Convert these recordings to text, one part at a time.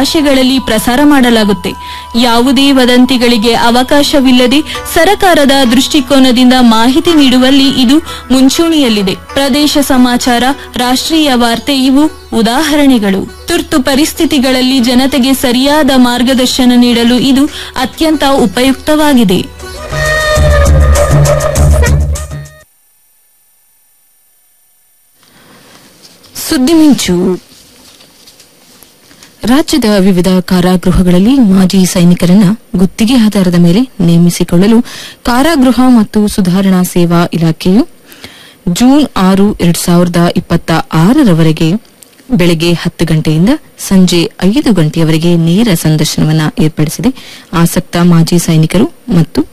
ಭಾಷೆಗಳಲ್ಲಿ ಪ್ರಸಾರ ಮಾಡಲಾಗುತ್ತೆ ಯಾವುದೇ ವದಂತಿಗಳಿಗೆ ಅವಕಾಶವಿಲ್ಲದೆ ಸರಕಾರದ ದೃಷ್ಟಿಕೋನದಿಂದ ಮಾಹಿತಿ ನೀಡುವಲ್ಲಿ ಇದು ಮುಂಚೂಣಿಯಲ್ಲಿದೆ ಪ್ರದೇಶ ಸಮಾಚಾರ ರಾಷ್ಟ್ರೀಯ ವಾರ್ತೆ ಇವು ಉದಾಹರಣೆಗಳು ತುರ್ತು ಪರಿಸ್ಥಿತಿಗಳಲ್ಲಿ ಜನತೆಗೆ ಸರಿಯಾದ ಮಾರ್ಗದರ್ಶನ ನೀಡಲು ಇದು ಅತ್ಯಂತ ಉಪಯುಕ್ತವಾಗಿದೆ ಸುದ್ದಿ ಮಿಂಚು ರಾಜ್ಯದ ವಿವಿಧ ಕಾರಾಗೃಹಗಳಲ್ಲಿ ಮಾಜಿ ಸೈನಿಕರನ್ನ ಗುತ್ತಿಗೆ ಆಧಾರದ ಮೇಲೆ ನೇಮಿಸಿಕೊಳ್ಳಲು ಕಾರಾಗೃಹ ಮತ್ತು ಸುಧಾರಣಾ ಸೇವಾ ಇಲಾಖೆಯು ಜೂನ್ ಆರು ಎರಡ್ ಸಾವಿರದ ಇಪ್ಪತ್ತ ಆರರವರೆಗೆ ಬೆಳಗ್ಗೆ ಹತ್ತು ಗಂಟೆಯಿಂದ ಸಂಜೆ ಐದು ಗಂಟೆಯವರೆಗೆ ನೇರ ಸಂದರ್ಶನವನ್ನು ಏರ್ಪಡಿಸಿದೆ ಆಸಕ್ತ ಮಾಜಿ ಸೈನಿಕರು ಮತ್ತು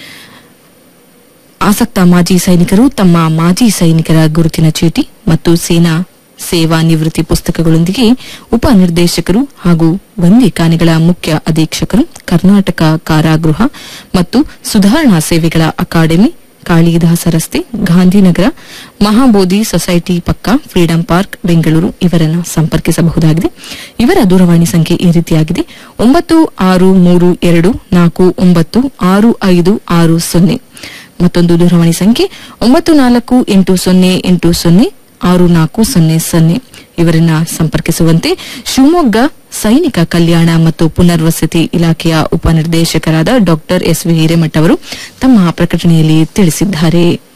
ಆಸಕ್ತ ಮಾಜಿ ಸೈನಿಕರು ತಮ್ಮ ಮಾಜಿ ಸೈನಿಕರ ಗುರುತಿನ ಚೀಟಿ ಮತ್ತು ಸೇನಾ ಸೇವಾ ನಿವೃತ್ತಿ ಪುಸ್ತಕಗಳೊಂದಿಗೆ ಉಪನಿರ್ದೇಶಕರು ಹಾಗೂ ಬಂದಿಖಾನೆಗಳ ಮುಖ್ಯ ಅಧೀಕ್ಷಕರು ಕರ್ನಾಟಕ ಕಾರಾಗೃಹ ಮತ್ತು ಸುಧಾರಣಾ ಸೇವೆಗಳ ಅಕಾಡೆಮಿ ಕಾಳಿದಾಸ ರಸ್ತೆ ಗಾಂಧಿನಗರ ಮಹಾಬೋಧಿ ಸೊಸೈಟಿ ಪಕ್ಕ ಫ್ರೀಡಂ ಪಾರ್ಕ್ ಬೆಂಗಳೂರು ಇವರನ್ನು ಸಂಪರ್ಕಿಸಬಹುದಾಗಿದೆ ಇವರ ದೂರವಾಣಿ ಸಂಖ್ಯೆ ಈ ರೀತಿಯಾಗಿದೆ ಒಂಬತ್ತು ಆರು ಮೂರು ಎರಡು ನಾಲ್ಕು ಒಂಬತ್ತು ಆರು ಐದು ಆರು ಸೊನ್ನೆ ಮತ್ತೊಂದು ದೂರವಾಣಿ ಸಂಖ್ಯೆ ಒಂಬತ್ತು ನಾಲ್ಕು ಎಂಟು ಸೊನ್ನೆ ಎಂಟು ಸೊನ್ನೆ ಆರು ನಾಲ್ಕು ಸೊನ್ನೆ ಸೊನ್ನೆ ಇವರನ್ನ ಸಂಪರ್ಕಿಸುವಂತೆ ಶಿವಮೊಗ್ಗ ಸೈನಿಕ ಕಲ್ಯಾಣ ಮತ್ತು ಪುನರ್ವಸತಿ ಇಲಾಖೆಯ ಉಪನಿರ್ದೇಶಕರಾದ ಡಾಕ್ಟರ್ ಎಸ್ ವಿ ಹಿರೇಮಠ ಅವರು ತಮ್ಮ ಪ್ರಕಟಣೆಯಲ್ಲಿ ತಿಳಿಸಿದ್ದಾರೆ